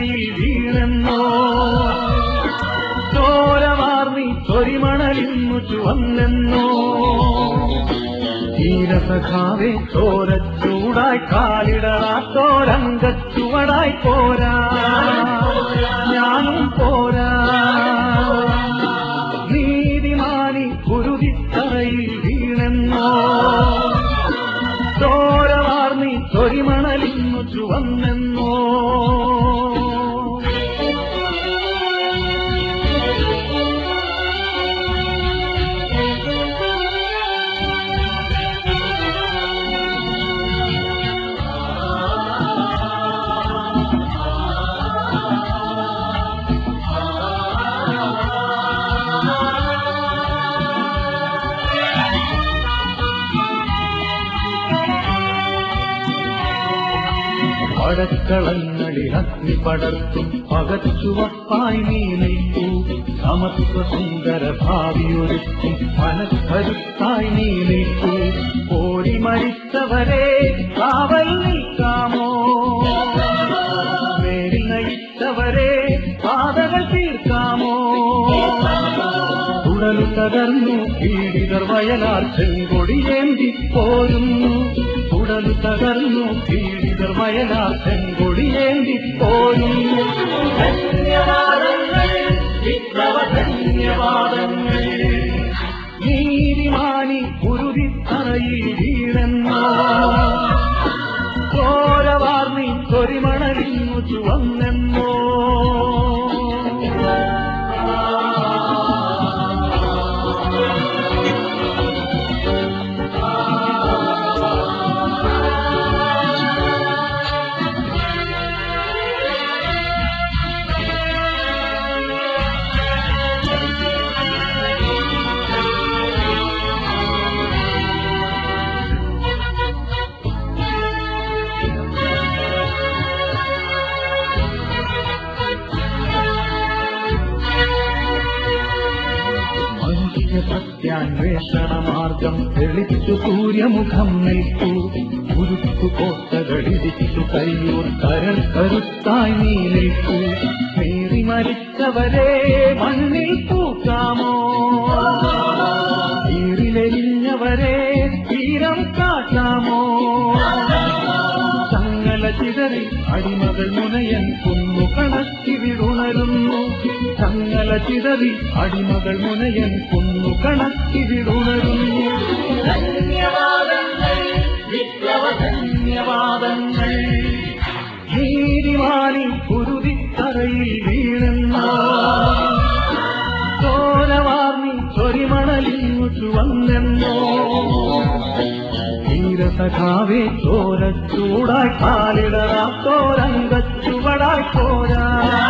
തറയിൽ വീണെന്നോ ചോരവാർന്നി ചൊരിമണലിന്നു ചുവന്നെന്നോ ധീരസഖാവേ ചോരച്ചൂടായി കാലിടറാത്തോരംഗച്ചുവടായി പോരാ ഞാനും പോരാ നീതിമാനി കുരുതിത്തറയിൽ വീണെന്നോ ചോരവാർന്നി ചൊരിമണലിന്നു ചുവന്നെന്നോ പടക്കളങ്ങളിൽ അഗ്നി പടർത്തും പകച്ചുവപ്പായി നീ നിൽക്കൂ സമത്വ സുന്ദര ഭാവിയൊരുക്കും മനസ്കരുത്തായി നീ നിൽക്കൂ ഓടി മരിച്ചവരെ കാവൽ നിൽക്കാമോ മേലിൽ നയിച്ചവരെ പാതകൾ തീർക്കാമോ ഉടലു തകർന്നു പീഡിതർ വയലാർ ചെങ്കൊടിയേന്തി പോരുന്നു ഉടലു തകർന്നു പീഡിതർ വയലാർ ചെങ്കൊടിയേന്തി പോരുന്നു ധന്യവാദങ്ങൾ വിപ്ലവ ധന്യവാദങ്ങൾ നീതിമാനി കുരുതിത്തറയിൽ വീണെന്നോ ചോരവാർന്നി ചൊരിമണലിന്നു ചുവന്നെന്നോ മനുഷ്യ സത്യാന്വേഷണ മാർഗം തെളിച്ചു സൂര്യമുഖം നിൽക്കൂ ഉരുക്കു കോട്ടകളിടിച്ചു കയ്യൂർ കരൾ കരുത്തായി നീ നിൽക്കൂ നേറി മരിച്ചവരെ മണ്ണിൽ തൂക്കാമോ ഈറിലെരിഞ്ഞവരെ തീരം കാട്ടാമോ ചങ്ങല ചിതറി അടിമകൾ മുനയൻ കുന്നു കണക്കി വിടുണരുന്നു ചങ്ങല ചിതറി അടിമകൾ മുനയൻ കുന്നു കണക്കി വിടുണരുന്നു ധന്യവാദങ്ങൾ വിപ്ലവ ധന്യവാദങ്ങൾ നീതിമാനി കുരുതിത്തറയിൽ വീണെന്നോ ചോരവാർന്നി ചൊരിമണലിന്നു ചുവന്നെന്നോ ധീരസഖാവേ ചോരച്ചൂടായി കാലിടറാത്തോരംഗച്ചുവടായി പോരാ